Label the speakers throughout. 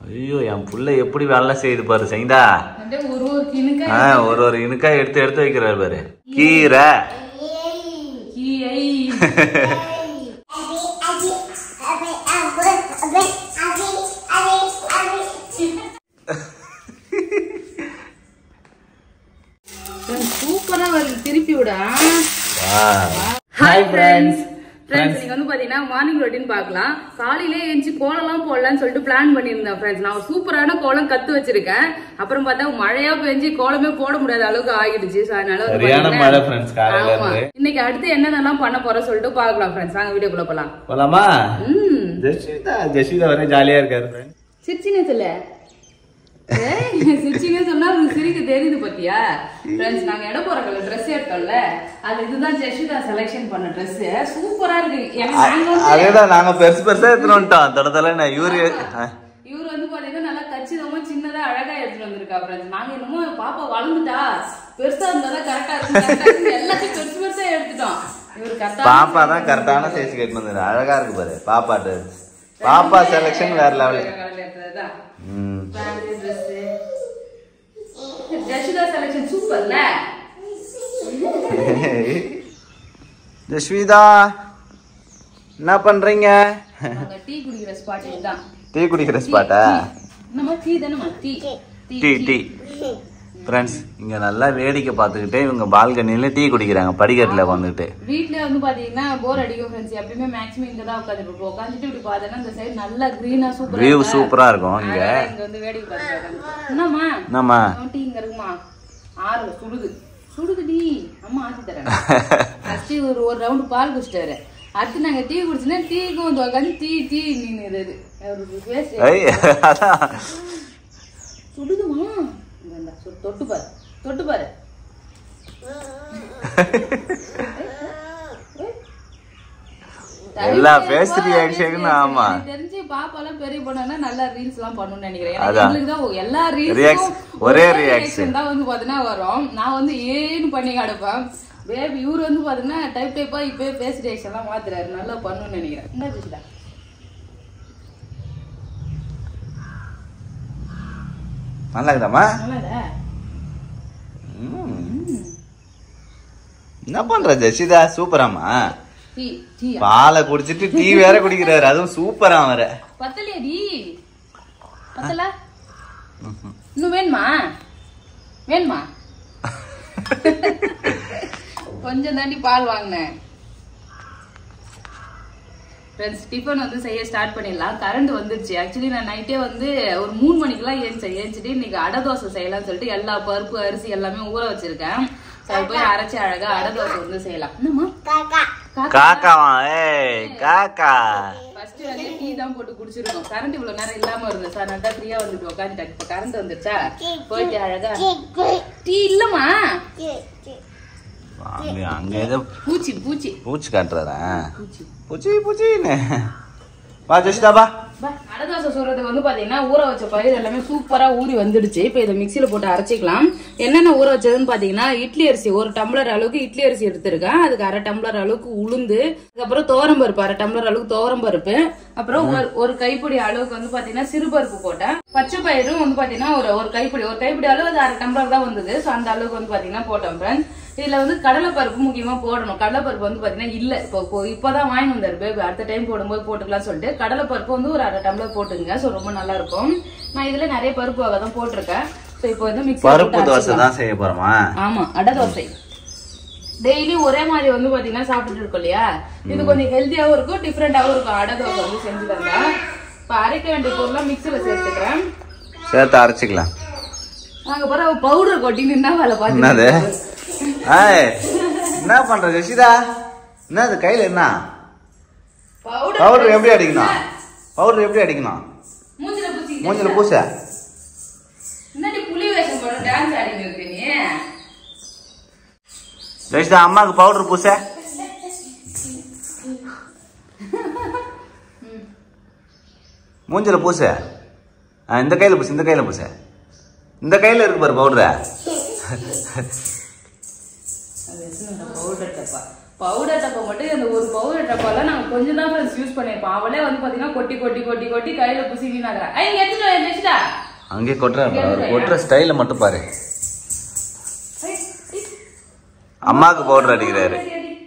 Speaker 1: ஐயோ என் புள்ள எப்படி வேலை செய்யுது பாரு சைந்தா
Speaker 2: அப்படியே ஒரு ஒரு கிணுக்க
Speaker 1: ஆ, ஒரு ஒரு இனுக்கா எடுத்து எடுத்து வைக்கிறாரு பாரு கீரை
Speaker 2: கீயை சூப்பரா வருது திருப்பி விடா ஹாய் ஃப்ரெண்ட்ஸ் ஃப்ரெண்ட்ஸ் நீங்க வந்து பாத்தீங்கன்னா மார்னிங் ரொட்டீன் பார்க்கலாம் காலையிலே எழுந்துச்சு கோலம்லாம் போடலாம்னு சொல்லிட்டு பிளான் பண்ணியிருந்தேன் ஃப்ரெண்ட்ஸ் நான் ஒரு சூப்பரான கோலம் கத்து வச்சிருக்கேன் அப்புறம் பார்த்தா மழையா பெஞ்சு கோலமே போட முடியாத அளவுக்கு ஆகிடுச்சு So, அதனால வந்து
Speaker 1: சரியான
Speaker 2: பாத்தீங்கன்னா-
Speaker 1: மழை ஃப்ரெண்ட்ஸ் காலையில
Speaker 2: ஆமா.
Speaker 1: இருந்து
Speaker 2: இன்னைக்கு அடுத்து என்னென்னலாம் பண்ண போறோம் சொல்லிட்டு பார்க்கலாம் ஃப்ரெண்ட்ஸ் வாங்க வீடியோக்குள்ள போலாம்
Speaker 1: போலாமா
Speaker 2: ம்
Speaker 1: ஜெஷிதா ஜெஷிதா வரை ஜாலியா இருக்காரு friends.
Speaker 2: சிரிச்சினே சொல்ல சிரிச்சினே சொன்னா உங்களுக்கு சிரிக்க தெரியுது பாத்தியா ஃப்ரெண்ட்ஸ் நாங்க இடம் போறோம்ல ட்ரெஸ் எடுத்தோம்ல அது இதுதான் ஜெஷிதா செலெக்ஷன் பண்ண Dress சூப்பரா இருக்கு ஏன்னா நாங்க வந்து
Speaker 1: அதேதான் நாங்க பெருசு பெருசா எடுத்துட்டு வந்துட்டோம் தொடர்ந்தால நான் இவரு ஆ,
Speaker 2: இவர் வந்து பாத்தீங்கன்னா நல்லா கச்சிதமா சின்னதா அழகா எடுத்துட்டு வந்திருக்கா ஃப்ரெண்ட்ஸ் நாங்க என்னமோ பாப்பா வளர்ந்துட்டா பெருசா இருந்தாதான் கரெக்டா இருக்கும் correct ஆ இருக்குன்னு எல்லாத்தையும் பெருசு பெருசா எடுத்துட்டோம் இவர் கரெக்டா
Speaker 1: பாப்பா தான் கரெக்டான சைஸ் கேட்டு வந்தாரு அழகா இருக்கு பாரு பாப்பா dress. பாப்பா செலக்ஷன் வேற லெவல்
Speaker 2: எடுத்ததுதான்
Speaker 1: ம்
Speaker 2: பேண்ட் ட்ரெஸ் ஜெஷிதா செலெக்ஷன் சூப்பர்ல
Speaker 1: ஜஸ்விதா என்ன பண்றீங்க
Speaker 2: அங்க டீ குடிக்கிற ஸ்பாட் இதுதான்
Speaker 1: டீ குடிக்கிற ஸ்பாட்டா
Speaker 2: நம்ம டீ தானே டீ
Speaker 1: டீ டீ ஃப்ரெண்ட்ஸ் இங்க நல்லா வேடிக்கை பார்த்துக்கிட்டே இவங்க பால்கனில டீ குடிக்கிறாங்க படிக்கட்டுல வந்துட்டு
Speaker 2: வீட்ல வந்து பாத்தீங்கன்னா போர் அடிக்கும் ஃப்ரெண்ட்ஸ் எப்பயுமே மேக்ஸிமம் இங்க தான் உட்காந்து இருப்போம் உட்காந்துட்டு இப்படி பார்த்தேன்னா இந்த சைடு நல்லா கிரீனா சூப்பரா
Speaker 1: வியூ சூப்பரா இருக்கும் இங்க
Speaker 2: இங்க வந்து வேடிக்கை பார்த்துருக்காங்க என்னம்மா
Speaker 1: என்னம்மா
Speaker 2: அவன் டீ இங்க இருக்குமா ஆறு சுடுது சுடுதுடி அம்மா ஆத்தி தரேன் ஃபர்ஸ்ட் ஒரு ஒரு ரவுண்டு பால் குடிச்சிட்டாரு அடுத்து நாங்க டீ குடிச்சுன்னா டீக்கு வந்து உட்காந்து டீ டீ நின்னுது அவருக்கு பேச
Speaker 1: ஐ அதான்
Speaker 2: சுடுதுமா இந்தா, சு- தொட்டு பாரு தொட்டு பாரு
Speaker 1: எல்லா face reaction ம் ஆமா.
Speaker 2: எனக்கு தெரிஞ்சு பாப்பாலாம் பெரிய பொண்ணா நல்லா ரீல்ஸ் எல்லாம் பண்ணணும்னு நினைக்கிறேன் ஏன்னா
Speaker 1: அதான்.
Speaker 2: எங்களுக்கு தான் எல்லா
Speaker 1: React-
Speaker 2: ரீல்ஸும்
Speaker 1: ஒரே reaction.
Speaker 2: தான் வந்து பாத்தீங்கன்னா வரும் நான் வந்து ஏன்னு பண்ணி கிடப்பேன் பேபி இவர் வந்து பாத்தீங்கன்னா டைப் டைப்பா இப்பயே ஃபேஸ் ரியாக்ஷன் எல்லாம் மாத்துறாரு நல்லா பண்ணணும்னு நினைக்கிறேன் என்ன பேசுதா
Speaker 1: நல்லா இருக்குதாம்மா
Speaker 2: நல்லா இல்ல?
Speaker 1: ம். என்ன பண்ற ஜெஷிதா சூப்பராமா
Speaker 2: டீ டீ
Speaker 1: பாலை குடிச்சிட்டு டீ வேற குடிக்கிறாரு அதுவும் சூப்பரா வர
Speaker 2: பத்தலையாடி பத்தல இன்னும் வேணுமா வேணுமா கொஞ்சம் தாண்டி பால் வாங்கினேன் ஃப்ரெண்ட்ஸ் டிஃபன் வந்து செய்ய ஸ்டார்ட் பண்ணிடலாம் கரண்ட் வந்துருச்சு ஆக்சுவலி நான் நைட்டே வந்து ஒரு மூணு மணிக்கெல்லாம் ஏஞ்சேன் ஏஞ்சிட்டு இன்னைக்கு அடை தோசை செய்யலாம்னு சொல்லிட்டு எல்லா பருப்பு அரிசி எல்லாமே ஊற வச்சிருக்கேன் சரி போய் அரைச்சி அழகா அடை தோசை வந்து செய்யலாம் என்னம்மா காக்கா
Speaker 1: காக்காவா ஏய் காக்கா
Speaker 2: ஃபர்ஸ்ட் வந்து டீ தான் போட்டு குடிச்சிருக்கோம் கரண்ட் இவ்வளவு நேரம் இல்லாம இருந்தது சார் நல்லா ஃப்ரீயா வந்துட்டு உட்காந்துட்டேன் இப்ப கரண்ட் வந்துருச்சா போயிட்டு அழகா டீ இல்லம்மா
Speaker 1: அங்க அங்க ஏதோ
Speaker 2: பூச்சி பூச்சி
Speaker 1: பூச்சி காட்டுறாரா
Speaker 2: பூச்சி
Speaker 1: பூச்சி பூச்சின்னு வா ஜெஷிதா பா
Speaker 2: அடதோசை சொல்றதுக்கு வந்து பாத்தீங்கன்னா ஊற வச்ச பயிர் எல்லாமே சூப்பரா ஊறி வந்துடுச்சு இப்ப இதை மிக்சியில போட்டு அரைச்சிக்கலாம் என்னென்ன ஊற வச்சதுன்னு பாத்தீங்கன்னா இட்லி அரிசி ஒரு டம்ளர் அளவுக்கு இட்லி அரிசி எடுத்திருக்கேன் அதுக்கு அரை டம்ளர் அளவுக்கு உளுந்து அதுக்கப்புறம் துவரம் பருப்பு அரை டம்ளர் அளவுக்கு துவரம் பருப்பு அப்புறம் ஒரு ஒரு கைப்பிடி அளவுக்கு வந்து பாத்தீங்கன்னா சிறுபருப்பு போட்டேன் பச்சை பயிரும் வந்து பாத்தீங்கன்னா ஒரு ஒரு கைப்பிடி ஒரு கைப்பிடி அளவு அது அரை டம்ளர் தான் வந்தது சோ அந்த அளவுக்கு வந்து பாத்தீங்கன்னா போட்டோம் ஃப்ரெண்ட்ஸ் இதுல வந்து கடலைப்பருப்பு முக்கியமா போடணும் கடலைப்பருப்பு வந்து பாத்தீங்கன்னா இல்ல இப்போ இப்போ- இப்பதான் வாங்கி வந்தாரு பேபி அடுத்த டைம் போடும்போது போட்டுக்கலாம் சொல்லிட்டு கடலைப்பருப்பு வந்து ஒரு அரை டம்ளர் போட்டுங்க சோ ரொம்ப நல்லா இருக்கும் நான் இதுல நிறைய பருப்பு வகை தான் போட்டிருக்கேன் சோ இப்போ வந்து மிக்ஸி
Speaker 1: பருப்பு தோசை தான் செய்ய போறோமா
Speaker 2: ஆமா அடை தோசை டெய்லி ஒரே மாதிரி வந்து பாத்தீங்கன்னா சாப்பிட்டுட்டு இருக்கோம் இல்லையா இது கொஞ்சம் ஹெல்த்தியாவும் இருக்கும் டிஃப்ரெண்டாவும் இருக்கும் அடை தோசை வந்து செஞ்சு தந்தா இப்ப அரைக்க வேண்டிய பொருள்லாம் மிக்ஸில சேர்த்துக்கிறேன்
Speaker 1: சேர்த்து அரைச்சிக்கலாம்
Speaker 2: நாங்க பிறகு பவுடர் கொட்டி நின்னா வேலை
Speaker 1: என்னது
Speaker 2: பார்த்து
Speaker 1: ஏய் என்ன பண்ற ஜெஷிதா என்னது கையில என்ன
Speaker 2: பவுடர்
Speaker 1: பவுடர் எப்படி அடிக்கணும் பவுடர் எப்படி அடிக்கணும்
Speaker 2: மூஞ்சில பூசி
Speaker 1: மூஞ்சில பூச
Speaker 2: என்னடி புலி வேஷம் போட டான்ஸ் ஆடிட்டு இருக்க நீ
Speaker 1: ஜெஷிதா அம்மாக்கு பவுடர் பூச மூஞ்சில பூச ஆ, இந்த கையில பூசு இந்த கையில பூச இந்த கையில இருக்கு பாரு பவுடர்
Speaker 2: பவுடர் டப்பா பவுடர் டப்பா மட்டும் அந்த ஒரு பவுடர் டப்பால நாங்க கொஞ்சம் தான் ஃப்ரெண்ட்ஸ் யூஸ் பண்ணிருப்போம் அவளே வந்து பாத்தீங்கன்னா கொட்டி கொட்டி கொட்டி கொட்டி கையில பூசி வீணாகிறா ஐ எடுத்துட்டு வா, எடுத்துட்டு ஜெசிதா
Speaker 1: அங்கே கொட்டுறாரு அவர் கொட்டுற ஸ்டைல மட்டும் பாரு அம்மாவுக்கு பவுடர் அடிக்கிறாரு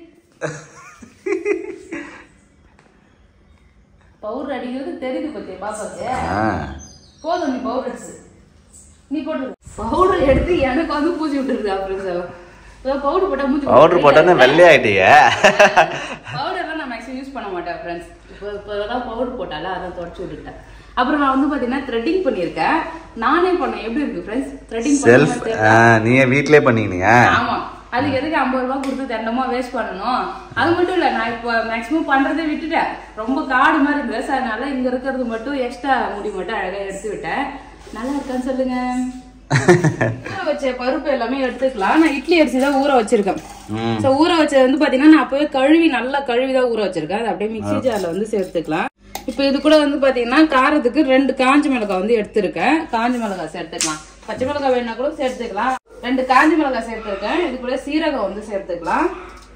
Speaker 2: பவுடர் அடிக்கிறது தெரியுது பத்தியா பாப்பாக்கு
Speaker 1: ஆ.
Speaker 2: போதும் நீ பவுடர் எடுத்து நீ போட்டு பவுடர் எடுத்து எனக்கு வந்து பூசி விட்டுருது அப்புறம் பவுடர் போட்டா மூஞ்சி
Speaker 1: பவுடர் போட்டோன்னே வெள்ளையாயிட்டீங்க
Speaker 2: பவுடர்லாம் நான் மேக்ஸிமம் யூஸ் பண்ண மாட்டேன் ஃப்ரெண்ட்ஸ் இப்போ இப்போ தான் பவுடர் போட்டால அதான் தொடச்சி விட்டுட்டேன் அப்புறம் நான் வந்து பார்த்தீங்கன்னா த்ரெட்டிங் பண்ணியிருக்கேன் நானே பண்ணேன் எப்படி இருக்கு ஃப்ரெண்ட்ஸ் த்ரெட்டிங்
Speaker 1: செல்ஃப் நீங்க வீட்லயே பண்ணீங்க
Speaker 2: ஆமா அதுக்கு எதுக்கு ஐம்பது ரூபாய் கொடுத்து தண்டமா வேஸ்ட் பண்ணணும் அது மட்டும் இல்ல நான் இப்போ மேக்ஸிமம் பண்றதே விட்டுட்டேன் ரொம்ப காடு மாதிரி இருந்தது அதனால இங்க இருக்கிறது மட்டும் எக்ஸ்ட்ரா முடி மட்டும் அழகா எடுத்து விட்டேன் நல்லா இருக்கான்னு சொல்லுங்க ஊற வச்ச பருப்பு எல்லாமே எடுத்துக்கலாம் நான் இட்லி அரிசி தான் ஊற வச்சிருக்கேன்
Speaker 1: ம்.
Speaker 2: சோ ஊற வச்சது வந்து பாத்தீங்கன்னா நான் அப்பவே கழுவி நல்லா கழுவி தான் ஊற வச்சிருக்கேன் அது அப்படியே மிக்ஸி ஜார்ல வந்து சேர்த்துக்கலாம் இப்போ இது கூட வந்து பாத்தீங்கன்னா காரத்துக்கு ரெண்டு காஞ்ச மிளகாய் வந்து எடுத்திருக்கேன் காஞ்ச மிளகாய் சேர்த்துக்கலாம் பச்சை மிளகாய் வேணா கூட சேர்த்துக்கலாம் ரெண்டு காஞ்ச மிளகாய் சேர்த்திருக்கேன் இது கூட சீரகம் வந்து சேர்த்துக்கலாம்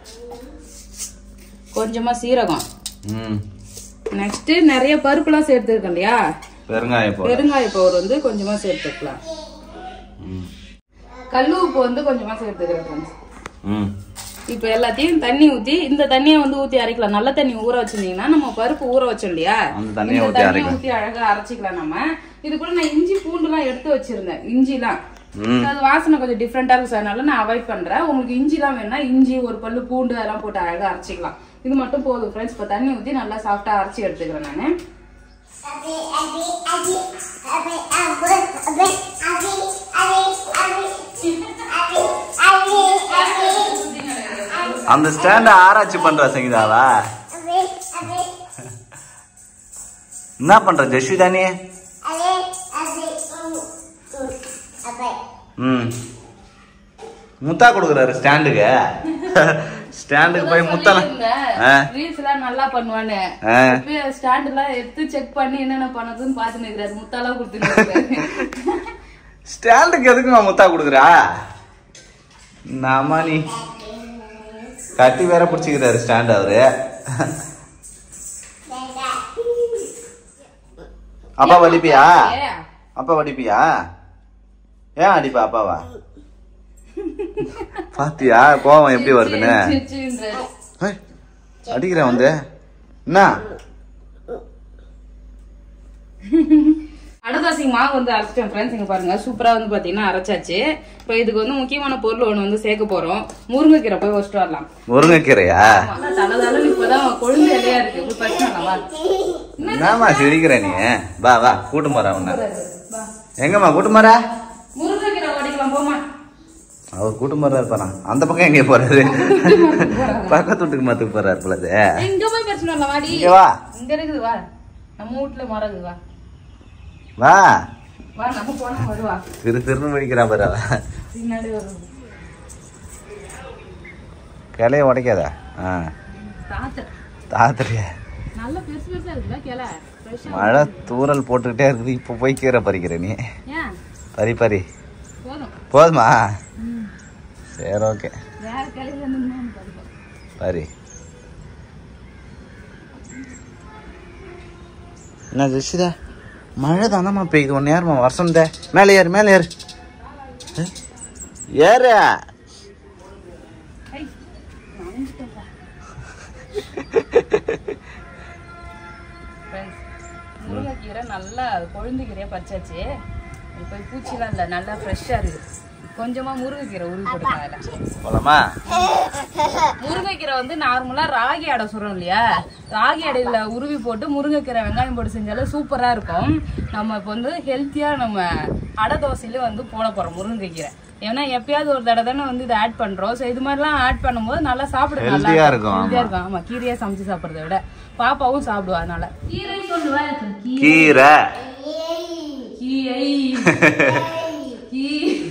Speaker 2: கொஞ்சமா சீரகம்
Speaker 1: ம்
Speaker 2: நெக்ஸ்ட் நிறைய பருப்புலாம் சேர்த்துருக்கேன் இல்லையா
Speaker 1: பெருங்காயம் போ
Speaker 2: பெருங்காய பவுடர் வந்து கொஞ்சமா சேர்த்துக்கலாம்
Speaker 1: ம்
Speaker 2: கல்லு உப்பு வந்து கொஞ்சமா சேர்த்துக்கிறேன் friends.
Speaker 1: ம்
Speaker 2: இப்போ எல்லாத்தையும் தண்ணி ஊத்தி இந்த தண்ணியை வந்து ஊத்தி அரைக்கலாம் நல்ல தண்ணி ஊற வச்சிருந்தீங்கன்னா நம்ம பருப்பு ஊற வச்சோம் இல்லையா
Speaker 1: அந்த தண்ணியை
Speaker 2: இந்த
Speaker 1: ஊத்தி
Speaker 2: தண்ணியை
Speaker 1: அரைக்கலாம்.
Speaker 2: ஊத்தி அழகா அரைச்சிக்கலாம் நம்ம இது கூட நான் இஞ்சி பூண்டுலாம் எடுத்து வச்சிருந்தேன் இஞ்சிலாம்
Speaker 1: ம்
Speaker 2: அது வாசனை கொஞ்சம் டிஃப்ரெண்டா இருக்கும் அதனால நான் அவாய்ட் பண்றேன் உங்களுக்கு இஞ்சிலாம் வேணா இஞ்சி ஒரு பல்லு பூண்டு அதெல்லாம் போட்டு அழகா அரைச்சிக்கலாம் இது மட்டும் போதும் ஃப்ரெண்ட்ஸ் இப்போ தண்ணி ஊத்தி நல்லா சாஃப்டா அரைச்சி எடுத்துக்கிறேன் நானு
Speaker 1: அந்த ஸ்டாண்ட ஆராய்ச்சி பண்ற சங்கீதாவா என்ன பண்ற ஜெஷி தானே ம் முத்தா கொடுக்குறாரு ஸ்டாண்டுக்கு ஸ்டாண்டுக்கு போய் முத்தலாம் ஆ
Speaker 2: ரீல்ஸ் எல்லாம் நல்லா பண்ணுவானு
Speaker 1: ஆ.
Speaker 2: ஸ்டாண்ட் எல்லாம் எடுத்து செக் பண்ணி என்னென்ன பண்ணதுன்னு பாத்து நிக்கிறாரு முத்தாலாம் கொடுத்துருக்காரு
Speaker 1: ஸ்டாண்டுக்கு எதுக்குமா முத்தா கொடுக்குறா நாமா நீ கட்டி வேற பிடிச்சிக்கிறாரு ஸ்டாண்ட் அவரு அப்பா வலிப்பியா அப்பா வடிப்பியா ஏன் அடிப்பா அப்பாவா பாத்தியா கோவம் எப்படி வருதுன்னு ஏய், அடிக்கிறேன் வந்து என்ன
Speaker 2: அடதாசி மாவு வந்து அரைச்சிட்டேன் ஃப்ரெண்ட்ஸ் இங்க பாருங்க சூப்பரா வந்து பாத்தீங்கன்னா அரைச்சாச்சு இப்போ இதுக்கு வந்து முக்கியமான பொருள் ஒண்ணு வந்து சேர்க்க போறோம் முருங்கைக்கீரை போய் வச்சுட்டு வரலாம்
Speaker 1: முருங்கைக்கீரையா
Speaker 2: ஆமா, தலை தலை இப்பதான் கொழுந்து இலையா இருக்கு போய் பிரச்சனை இல்ல, வா
Speaker 1: என்னம்மா சிரிக்கிற நீ வா வா கூட்டு போறா உன்ன
Speaker 2: வா.
Speaker 1: எங்கம்மா கூட்டு போறா
Speaker 2: முருங்கைக்கீரை உடைக்கலாம் போமா
Speaker 1: அவர் கூட்டு போறா இருப்பாரா அந்த பக்கம் எங்க போறாரு பக்கத்து வீட்டுக்கு மாத்துக்கு போறாரு போலது
Speaker 2: இங்க போய் பிரச்சனை இல்ல வாடி
Speaker 1: இங்க வா
Speaker 2: இங்க இருக்குது வா நம்ம வீட்டுல மரம் இருக்குது வா
Speaker 1: வா
Speaker 2: வா நம்ம போனா வருவா
Speaker 1: திரு திருன்னு முடிக்கிறான் பாரு அவ.
Speaker 2: பின்னாடி வரும்
Speaker 1: கிளைய உடைக்காத ஆ
Speaker 2: தாத்தர்
Speaker 1: தாத்திரியா
Speaker 2: நல்ல பெருசு பெருசா இருக்குல்ல கிளை ஃப்ரெஷ்ஷா
Speaker 1: மழை தூறல் போட்டுக்கிட்டே இருக்குது இப்போ போய் கீரை பறிக்கிற நீ
Speaker 2: ஏன்
Speaker 1: பறி பறி
Speaker 2: போதும்
Speaker 1: போதுமா
Speaker 2: ம்.
Speaker 1: சரி ஓகே
Speaker 2: வேற கிளையில இருந்து படிப்போம்
Speaker 1: பரி என்ன ஜெஷிதா மழை தானம்மா பெய்யுது ஒன்று யாரும்மா வருஷம் தே மேலே ஏறு மேலே ஏறு ஏ? ஏறு
Speaker 2: ஐ, நனைஞ்சிட்டேன்ப்பா. Friends, முருங்கைக்கீரை நல்லா கொழுந்து கீரையா பறிச்சாச்சு இப்போ பூச்சிலாம் இல்லை நல்லா ஃப்ரெஷ்ஷாக இருக்குது கொஞ்சமா முருங்கைக்கீரை உருவி போட்டுக்கலாம் அதில்
Speaker 1: போலாமா
Speaker 2: முருங்கைக்கீரை வந்து நார்மலா ராகி அடை சுடுறோம் இல்லையா ராகி அடையில உருவி போட்டு முருங்கைக்கீரை வெங்காயம் போட்டு செஞ்சாலும் சூப்பரா இருக்கும் நம்ம இப்போ வந்து ஹெல்த்தியா நம்ம அடை தோசையில வந்து போட போறோம் முருங்கைக்கீரை ஏன்னா எப்பயாவது ஒரு தடவை தானே வந்து இதை ஆட் பண்றோம் ஸோ இது மாதிரிலாம் ஆட் பண்ணும்போது நல்லா சாப்பிட நல்லா
Speaker 1: Healthy-ஆ இருக்கும்,
Speaker 2: ஹெல்த்தியா இருக்கும் ஆமா கீரையா சமைச்சு சாப்பிடுறத விட பாப்பாவும் சாப்பிடுவா அதனால கீரை சொல்லுவா
Speaker 1: கீரை
Speaker 2: கீரை கீ-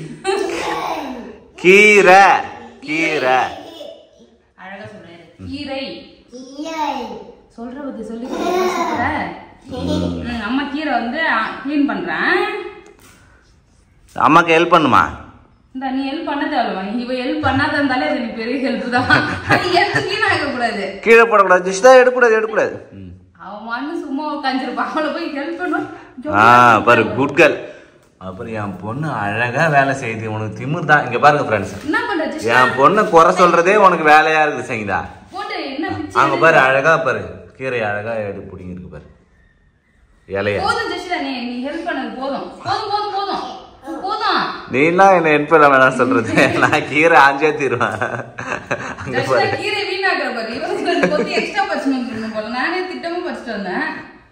Speaker 1: கீரை கீரை
Speaker 2: அழகா சொல்றாரு கீரை சொல்ற பத்தி சொல்லி கொடுத்தா சூப்பரா? ம், அம்மா கீரை வந்து க்ளீன் பண்றேன்
Speaker 1: அம்மாக்கு ஹெல்ப் பண்ணுமா
Speaker 2: இந்த நீ ஹெல்ப் பண்ண தேவையில்ல இவ ஹெல்ப் பண்ணாத இருந்தாலே அது நீ பெரிய ஹெல்ப் தான் அது எடுத்து க்ளீன் ஆக கூடாது
Speaker 1: கீழே போடக்கூடாது ஜெஷிதா எடுக்கக்கூடாது எடுக்கக்கூடாது ம்.
Speaker 2: அவன் மண்ணு சும்மா உட்காந்துருப்பான் அவளை போய் ஹெல்ப் பண்ணுவான்
Speaker 1: ஆ பாரு குட் கேர்ள் அப்புறம் என் பொண்ணு அழகா வேலை செய்யுது உனக்கு திமிர் தான் இங்க பாருங்க ஃப்ரெண்ட்ஸ்
Speaker 2: என்ன பண்ற ஜெஷிதா
Speaker 1: என் பொண்ணை குறை சொல்றதே உனக்கு வேலையா இருக்குது சங்கீதா
Speaker 2: போட்டு என்ன பிச்சு
Speaker 1: அங்க பாரு அழகா பாரு கீரை அழகா எடுத்து பிடிங்கி இருக்கு பாரு இலைய
Speaker 2: போதும் ஜெஷிதா நீ நீ ஹெல்ப் பண்ணது போதும் போதும் போதும் போதும் போதும்
Speaker 1: நீலாம் என்ன ஹெல்ப் பண்ண வேணாம் சொல்றது நான் கீரை ஆஞ்சே தீருவேன் அங்க
Speaker 2: ஜெஷிதா
Speaker 1: பாரு
Speaker 2: கீரை வீணாக்குற பாரு இவனுக்கு ரெண்டு கொத்தி எக்ஸ்ட்ரா பறிச்சு வந்துருக்கணும் போல நானே திட்டமும் பறிச்சுட்டு வந்தேன்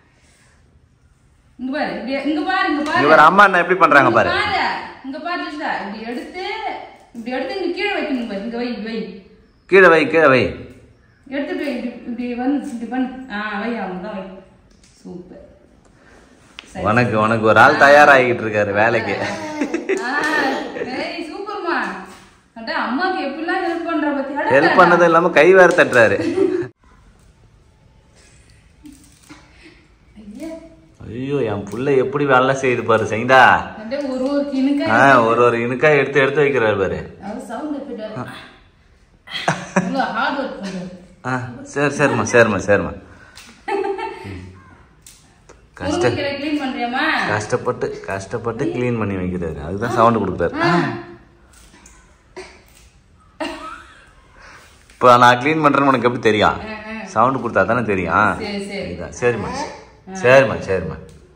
Speaker 2: இங்க பாரு இப்படி- இங்க பாரு இங்க பாரு
Speaker 1: இங்க பாரு அம்மா என்ன எப்படி பண்றாங்க
Speaker 2: இங்க
Speaker 1: பாரு
Speaker 2: பாரு இங்க பாரு ஜெஷிதா இப்படி எடுத்து இப்படி எடுத்து இங்க கீழே வைக்கணும் பாரு இங்க வை இப்படி வை
Speaker 1: கீழே வை கீழே வை
Speaker 2: எடுத்துட்டு இப்படி இப்படி வந்து இப்படி பண்ணு ஆ வை அவங்க தான் வை சூப்பர்
Speaker 1: உனக்கு உனக்கு ஒரு ஆள் தயாராகிட்டு இருக்காரு வேலைக்கு
Speaker 2: வெரி சூப்பர்மா அட அம்மாக்கு எப்படிலாம் ஹெல்ப் பண்ற பத்தி அட,
Speaker 1: ஹெல்ப்
Speaker 2: அட,
Speaker 1: பண்ணதும் இல்லாம கை வேற தட்டுறாரு
Speaker 2: ஐயா,
Speaker 1: ஐயோ என் புள்ள எப்படி வேலை செய்யுது பாரு சைந்தா
Speaker 2: அட, ஒரு ஒரு கிணுக்கா
Speaker 1: ஆ ஒரு ஒரு இனுக்கா எடுத்து எடுத்து வைக்கிறாரு பாரு
Speaker 2: அது சவுண்ட் எஃபெக்ட் இவ்வளோ ஹார்ட் ஒர்க் பண்றது
Speaker 1: ஆ சரி சரிம்மா சரிம்மா சரிம்மா கஷ்ட
Speaker 2: முருங்கைக்கீரை க்ளீன் பண்றியாமா
Speaker 1: கஷ்டப்பட்டு கஷ்டப்பட்டு க்ளீன் பண்ணி வைக்கிறாரு அதுதான் சவுண்ட் கொடுக்குறாரு இப்போ நான் க்ளீன் பண்றேன்னு உனக்கு எப்படி தெரியும் சவுண்ட் கொடுத்தா தானே தெரியும்
Speaker 2: சரி சரி
Speaker 1: இதா, சரிம்மா சரிம்மா சரிம்மா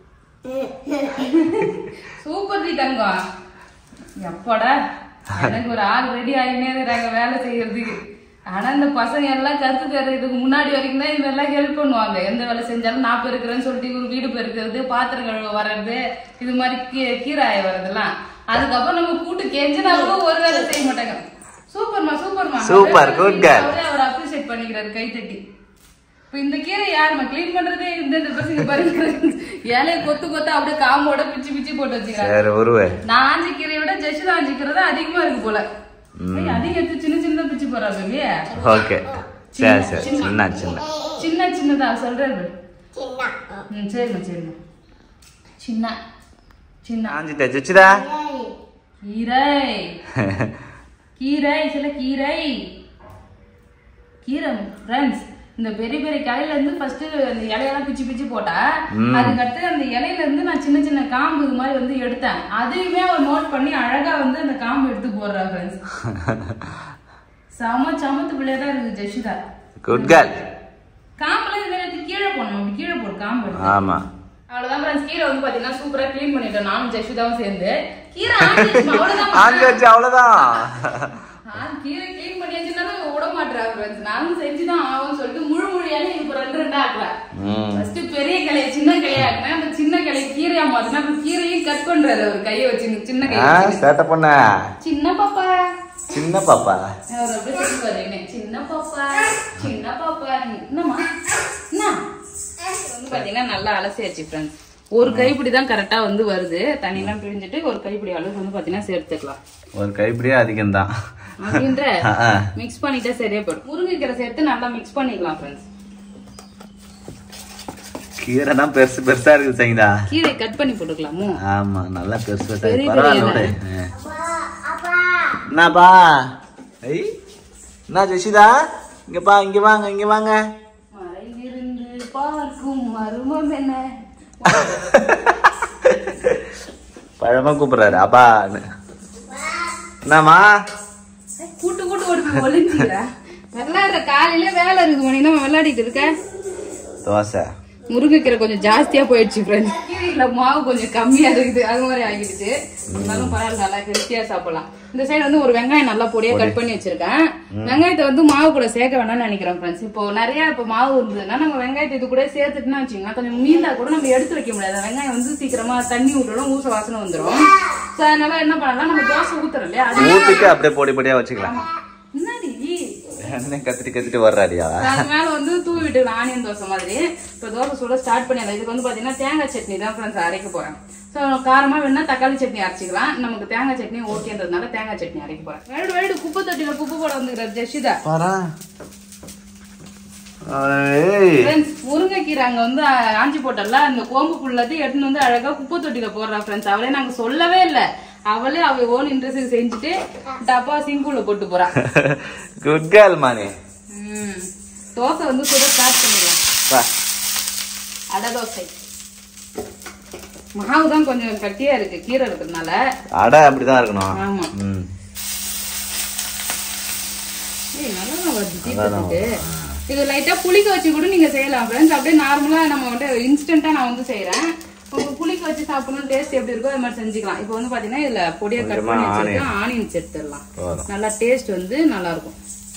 Speaker 2: சூப்பர் டி தங்கம் எப்பாடா எனக்கு ஒரு ஆள் ரெடி ஆகினே இருக்கிறாங்க வேலை செய்யறதுக்கு ஆனா இந்த பசங்க எல்லாம் கருத்து தர்றதுக்கு முன்னாடி வரைக்கும் தான் இதெல்லாம் ஹெல்ப் பண்ணுவாங்க எந்த வேலை செஞ்சாலும் நான் பெருக்கிறேன்னு சொல்லிட்டு ஒரு வீடு பெருக்கிறது பாத்திரம் கழுவ வர்றது இது மாதிரி கீ- கீரை ஆய வர்றதெல்லாம் அதுக்கப்புறம் நம்ம கூட்டு கெஞ்சினா கூட ஒரு வேலை செய்ய மாட்டாங்க சூப்பர்மா சூப்பர்மா
Speaker 1: Super, good girl.
Speaker 2: அவரே அவர் அப்ரிஷியேட் பண்ணிக்கிறாரு கை தட்டி இப்ப இந்த கீரை யாருமா க்ளீன் பண்றதே இந்த இந்த பசங்க பாருங்க இலைய கொத்து கொத்து அப்படியே காம்போட பிச்சு பிச்சு போட்டு வச்சுக்கிறாங்க
Speaker 1: சரி உருவே
Speaker 2: நான் ஆஞ்சி கீரையை விட ஜெஷிதா ஆஞ்சி கீரை தான் அதிகமா இருக்கு போல ஏய், அதிகம் எடுத்து சின்ன சின்னதா பிச்சு போறா பேபி
Speaker 1: ஓகே சரி சரி சின்ன சின்ன
Speaker 2: சின்ன சின்னதா சொல்றேன் ம் சரிம்மா சரிம்மா சின்ன சின்ன
Speaker 1: ஆஞ்சிட்ட ஜெச்சிதா
Speaker 2: கீரை கீரை சில கீரை கீரை ஃப்ரெண்ட்ஸ் இந்த பெரிய பெரிய கிளையில இருந்து ஃபர்ஸ்ட் அந்த இலையெல்லாம் பிச்சு பிச்சு போட்டா அதுக்கடுத்து அந்த இலையில இருந்து நான் சின்ன சின்ன காம்பு இது மாதிரி வந்து எடுத்தேன் அதையுமே அவர் நோட் பண்ணி அழகா வந்து அந்த காம்பு எடுத்து போடுறா ஃப்ரெண்ட்ஸ் செம சமத்து பிள்ளையா தான் இருக்கு ஜெஷிதா
Speaker 1: குட் கேர்ள்
Speaker 2: காம்பெல்லாம் இது மாதிரி எடுத்து கீழே போடணும் அப்படி கீழே போடு காம்பு எடுத்து.
Speaker 1: ஆமா
Speaker 2: அவ்வளவுதான் ஃப்ரெண்ட்ஸ் கீரை வந்து பாத்தீங்கன்னா சூப்பரா க்ளீன் பண்ணிட்டோம் நானும் ஜெஷிதாவும் சேர்ந்து கீரை ஆஞ்சிருச்சுமா, அவ்வளவுதான்
Speaker 1: ஆஞ்சாச்சு அவ்வளவுதான்
Speaker 2: ஆ, கீரை க்ளீன் பண்ணியாச்சுன்னா விட மாட்டேறா ஃப்ரெண்ட்ஸ் நானும் செஞ்சுதான் ஆகும்னு சொல்லிட்டு முழு முழியாலே இப்போ ரெண்டு ரெண்டா ஆக்குறேன்
Speaker 1: ம்
Speaker 2: ஃபர்ஸ்ட் பெரிய கிளைய சின்ன கிளையா ஆக்குனேன் அந்த சின்ன கிளைய கீரையா மாத்தினா அப்புறம் கீரையும் கட் பண்றாரு அவர் கையை வச்சு சின்ன
Speaker 1: ஆ
Speaker 2: கையை வச்சு.
Speaker 1: சேட்டை பண்ண
Speaker 2: சின்ன பாப்பா
Speaker 1: சின்ன பாப்பா
Speaker 2: அவர் அப்படியே சொல்லுவாரு என்ன, சின்ன பாப்பா சின்ன பாப்பா என்னம்மா என்ன இது வந்து பாத்தீங்கன்னா நல்லா அலசியாச்சு ஃப்ரெண்ட்ஸ் ஒரு கைப்பிடி தான் கரெக்டா வந்து வருது தண்ணியெல்லாம் பிழிஞ்சிட்டு ஒரு கைப்பிடி அளவு வந்து பாத்தீங்கன்னா சேர்த்துக்கலாம்
Speaker 1: ஒரு கைப்பிடியே அதிகம்தான்
Speaker 2: அப்படின்ற
Speaker 1: ஆ, ஆ.
Speaker 2: மிக்ஸ் பண்ணிட்டா சரியா போயிடும் முருங்கைக்கீரை சேர்த்து நல்லா மிக்ஸ் பண்ணிக்கலாம் ஃப்ரெண்ட்ஸ்
Speaker 1: கீரைனா பெருசு பெருசா இருக்குது சைந்தா
Speaker 2: கீரை கட் பண்ணி போட்டுக்கலாமோ
Speaker 1: ஆமா நல்லா பெருசு பெருசா
Speaker 2: பெரிய
Speaker 1: இருக்கு. பரவாயில்ல
Speaker 2: பெரிய
Speaker 1: விடு. என்னப்பா ஐய் என்ன ஜெசிதா இங்க பா இங்க வாங்க இங்க வாங்க
Speaker 2: மறைந்திருந்து பார்க்கும் மர்மம் என்ன
Speaker 1: பழமா கூப்பிடுறாரு அப்பா என்னம்மா
Speaker 2: கூட்டு கூட்டு ஓடி ஒளிஞ்சிக்கிற விளையாடுற காலையில வேலை இருக்கு மணி நம்ம விளையாடிட்டு இருக்க
Speaker 1: தோசை
Speaker 2: முருங்கைக்கீரை கொஞ்சம் ஜாஸ்தியா போயிடுச்சு ஃப்ரெண்ட்ஸ் கீரையில மாவு கொஞ்சம் கம்மியா இருக்குது அது மாதிரி ஆகிடுச்சு இருந்தாலும் பரவாயில்ல நல்லா ஹெல்த்தியா சாப்பிடலாம் இந்த சைடு வந்து ஒரு வெங்காயம் நல்லா பொடியா கட் பண்ணி வச்சிருக்கேன் வெங்காயத்தை வந்து மாவு கூட சேர்க்க வேணாம்னு நினைக்கிறேன் ஃப்ரெண்ட்ஸ் இப்போ நிறைய இப்போ மாவு இருந்ததுன்னா நம்ம வெங்காயத்தை இது கூட சேர்த்துட்டுனா வச்சுக்கோங்க கொஞ்சம் மீந்தா கூட நம்ம எடுத்து வைக்க முடியாது வெங்காயம் வந்து சீக்கிரமா தண்ணி விட்டுடும் ஊச வாசனை வந்துடும் ஸோ அதனால என்ன பண்ணலாம் நம்ம தோசை ஊத்துறோம் இல்லையா அது
Speaker 1: ஊத்திட்டு அப்படியே பொடி பொடியா வச்சுக்கலாம்
Speaker 2: முன்னாடி
Speaker 1: என்ன கத்திட்டு கத்திட்டு வர்றாடியா
Speaker 2: அது மேல வந்து தூவி விட்டுக்கலாம் ஆனியன் தோசை மாதிரி இப்போ தோசை சுட ஸ்டார்ட் பண்ணிடலாம் இதுக்கு வந்து பாத்தீங்கன்னா தேங்காய் சட்னி தான் ஃப்ரெண்ட்ஸ் அரைக்க போறேன் ஸோ காரமா வேணா தக்காளி சட்னி அரைச்சிக்கலாம் நமக்கு தேங்காய் சட்னி ஓகேன்றதுனால தேங்காய் சட்னி அரைக்க போறேன் வேடு வேடு குப்பை தொட்டில குப்பை போட வந்துக்கிறார் ஜெஷிதா
Speaker 1: பாரா ஏய்
Speaker 2: ஃப்ரெண்ட்ஸ் முருங்கைக்கீரை அங்க வந்து அஹ், ஆஞ்சி போட்டல அந்த கோம்பு புள்ளத்தையும் எடுத்துன்னு வந்து அழகா குப்பை தொட்டில போடுறா ஃப்ரெண்ட்ஸ் அவளே நாங்க சொல்லவே இல்ல அவளே அவ ஓன் இன்ட்ரெஸ்ட் செஞ்சுட்டு டப்பா சிங்குள்ள போட்டு போறா
Speaker 1: குட் கேர்ள் மானே
Speaker 2: ம். தோசை வந்து சுட ஸ்டார்ட் பண்ணிடலாம்
Speaker 1: வா
Speaker 2: அடை தோசை மாவு தான் கொஞ்சம் கட்டியா இருக்கு கீரை இருக்கிறதுனால
Speaker 1: அடை அப்படிதான் இருக்கணும்
Speaker 2: ஆமா
Speaker 1: ம்
Speaker 2: ஏய், நல்லா தான் வருது தீர்த்தத்துக்கு. இது லைட்டா புளிக்க வச்சு கூட நீங்க செய்யலாம் ஃப்ரெண்ட்ஸ் அப்படியே நார்மலா நம்ம வந்து இன்ஸ்டன்ட்டா நான் வந்து செய்யறேன் உங்களுக்கு புளிக்க வச்சு சாப்பிடணும் டேஸ்ட் எப்படி இருக்கோ அது மாதிரி செஞ்சுக்கலாம் இப்போ வந்து பாத்தீங்கன்னா இதுல பொடியா கட் பண்ணி வச்சிருக்கேன் ஆனியன்ஸ் எடுத்துடலாம்
Speaker 1: போதும்
Speaker 2: நல்லா டேஸ்ட் வந்து நல்லா இருக்கும்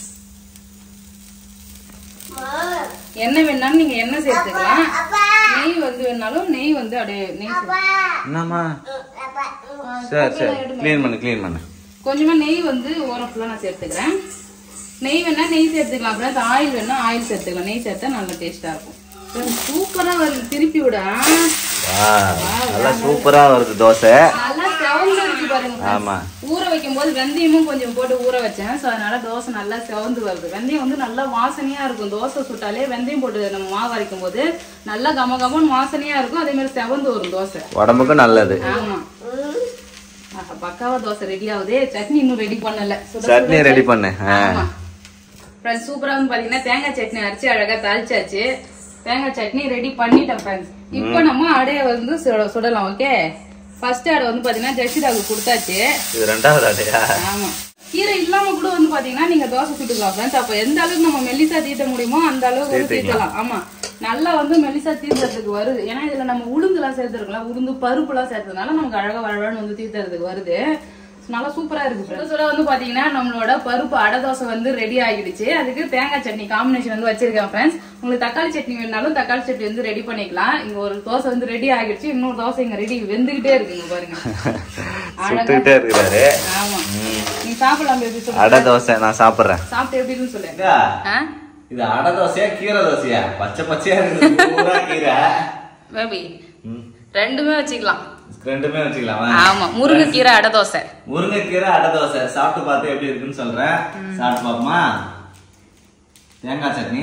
Speaker 2: எண்ணெய் வேணாலும் நீங்க எண்ணெய் சேர்த்துக்கலாம் நெய் வந்து வேணாலும் நெய் வந்து அப்படியே நெய் சேர்த்து-
Speaker 1: என்னம்மா சரி சரி க்ளீன் பண்ணு க்ளீன் பண்ணு
Speaker 2: கொஞ்சமா நெய் வந்து ஓரம் ஃபுல்லா நான் சேர்த்துக்கிறேன் நெய் வேணா நெய் சேர்த்துக்கலாம் அப்புறம் ஆயில் வேணா ஆயில் சேர்த்துக்கலாம் நெய் சேர்த்தா நல்லா டேஸ்டா இருக்கும் சூப்பரா வருது திருப்பி விட
Speaker 1: வா நல்லா சூப்பரா வருது தோசை
Speaker 2: நல்லா செவந்து இருக்கு பாருங்க
Speaker 1: ஆமா
Speaker 2: ஊற வைக்கும் போது வெந்தயமும் கொஞ்சம் போட்டு ஊற வச்சேன் ஸோ அதனால தோசை நல்லா செவந்து வருது வெந்தயம் வந்து நல்லா வாசனையா இருக்கும் தோசை சுட்டாலே வெந்தயம் போட்டு நம்ம மாவு அரைக்கும் போது நல்லா கம கமன்னு வாசனையா இருக்கும் அதே மாதிரி செவந்து வரும் தோசை
Speaker 1: உடம்புக்கும் நல்லது
Speaker 2: ஆமா ஆஹா, பக்காவா தோசை ரெடி ஆகுதே சட்னி இன்னும் ரெடி பண்ணல சுட
Speaker 1: சட்னி ரெடி பண்ணு ஆ.
Speaker 2: ஆமா ஃப்ரெண்ட்ஸ் சூப்பரா வந்து பாத்தீங்கன்னா தேங்காய் சட்னி அரைச்சு அழகா தாளிச்சாச்சு தேங்காய் சட்னி ரெடி பண்ணிட்டேன் ஃப்ரெண்ட்ஸ் இப்போ நம்ம அடைய வந்து சுட- சுடலாம் ஓகே ஃபர்ஸ்ட் அடை வந்து பாத்தீங்கன்னா ஜெர்சிடாவுக்கு கொடுத்தாச்சு
Speaker 1: இது ரெண்டாவது அடையா
Speaker 2: ஆமா கீரை இல்லாம கூட வந்து பாத்தீங்கன்னா நீங்க தோசை சுட்டுக்கலாம் ஃப்ரெண்ட்ஸ் அப்ப எந்த அளவுக்கு நம்ம மெல்லிசா தீட்ட முடியுமோ அந்த அளவுக்கு வந்து தீட்டலாம் ஆமா நல்லா வந்து மெல்லிசா தீர்த்தறதுக்கு வருது ஏன்னா இதுல நம்ம உளுந்து எல்லாம் சேர்த்துருக்கலாம் உளுந்து பருப்பு எல்லாம் சேர்த்ததுனால நமக்கு அழகா வளவழன்னு வந்து தீர்த்தறதுக்கு வருது நல்லா சூப்பரா இருக்கு friends. சுட வந்து பாத்தீங்கன்னா நம்மளோட பருப்பு அடை தோசை வந்து ரெடி ஆகிடுச்சு அதுக்கு தேங்காய் சட்னி காம்பினேஷன் வந்து வச்சிருக்கேன் ஃப்ரெண்ட்ஸ் உங்களுக்கு தக்காளி சட்னி வேணாலும் தக்காளி சட்னி வந்து ரெடி பண்ணிக்கலாம் இங்க ஒரு தோசை வந்து ரெடி ஆகிடுச்சு இன்னொரு தோசை இங்க ரெடி வெந்துகிட்டே இருக்குங்க பாருங்க
Speaker 1: சுட்டுக்கிட்டே இருக்கிறாரு
Speaker 2: ஆமா நீ சாப்பிடலாம் பேபி சொல்லு
Speaker 1: அடை தோசை நான் சாப்பிடுறேன்
Speaker 2: சாப்பிட்டு எப்படின்னு சொல்லு ஆ
Speaker 1: இது அடை தோசையா கீரை தோசையா பச்சை பச்சையா இருக்குது பூரா கீரை
Speaker 2: பேபி ரெண்டுமே வச்சுக்கலாம்
Speaker 1: ரெண்டுமே வச்சுக்கலாமா
Speaker 2: ஆமா முருங்கைக்கீரை அடை தோசை
Speaker 1: முருங்கைக்கீரை அடை தோசை சாப்பிட்டு பார்த்து எப்படி இருக்குன்னு சொல்றேன் சாப்பிட்டு பார்ப்போமா தேங்காய் சட்னி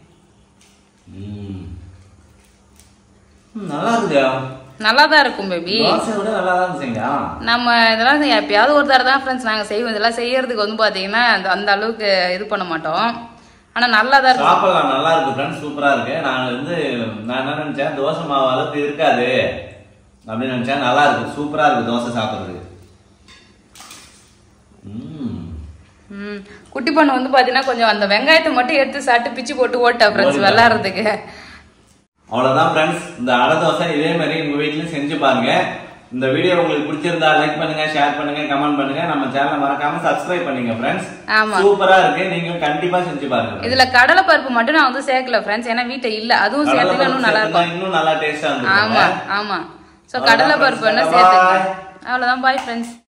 Speaker 1: ம். ம், நல்லா இருக்குதா
Speaker 2: நல்லா தான் இருக்கும் பேபி
Speaker 1: தோசை விட நல்லா தான் இருந்துச்சுங்க
Speaker 2: நம்ம இதெல்லாம் எப்பயாவது ஒரு தடவை தான் ஃப்ரெண்ட்ஸ் நாங்க செய்வோம் இதெல்லாம் செய்யறதுக்கு வந்து பாத்தீங்கன்னா அந்த- அந்த அளவுக்கு இது பண்ண மாட்டோம் ஆனா நல்லா தான் இருக்கும்
Speaker 1: சாப்பிடலாம் நல்லா இருக்கு ஃப்ரெண்ட்ஸ் சூப்பரா இருக்கு நான் வந்து நான் என்ன நினைச்சேன் தோசை மாவு அளவுக்கு இருக்காது அப்படின்னு நினைச்சேன் நல்லா இருக்கு சூப்பரா இருக்கு தோசை சாப்பிடுறதுக்கு ம்.
Speaker 2: ம் குட்டி பொண்ணு வந்து பாத்தீங்கன்னா கொஞ்சம் அந்த வெங்காயத்தை மட்டும் எடுத்து சாப்பிட்டு பிச்சு போட்டு ஓட்டா ஃப்ரெண்ட்ஸ் விளாடுறதுக்கு
Speaker 1: அவ்வளவுதான் ஃப்ரெண்ட்ஸ் இந்த அடை தோசை இதே மாதிரி உங்க வீட்லயும் செஞ்சு பாருங்க இந்த வீடியோ உங்களுக்கு பிடிச்சிருந்தா லைக் பண்ணுங்க ஷேர் பண்ணுங்க கமெண்ட் பண்ணுங்க நம்ம சேனலை மறக்காம சப்ஸ்கிரைப் பண்ணுங்க ஃப்ரெண்ட்ஸ்
Speaker 2: ஆமா
Speaker 1: சூப்பரா இருக்கு நீங்களும் கண்டிப்பா செஞ்சு பாருங்க
Speaker 2: இதுல கடலை பருப்பு மட்டும் நான் வந்து சேர்க்கல ஃப்ரெண்ட்ஸ் ஏன்னா வீட்டை இல்ல அதுவும் சேர்த்துக்க இன்னும் நல்லா இருக்கும்
Speaker 1: இன்னும் நல்லா டேஸ்டா
Speaker 2: ஆமா
Speaker 1: இருக்கும்
Speaker 2: ஆமா சோ கடலை பருப்பு என்ன சேர்த்துக்க அவ்வளவுதான் பாய் ஃப்ரெண்ட்ஸ்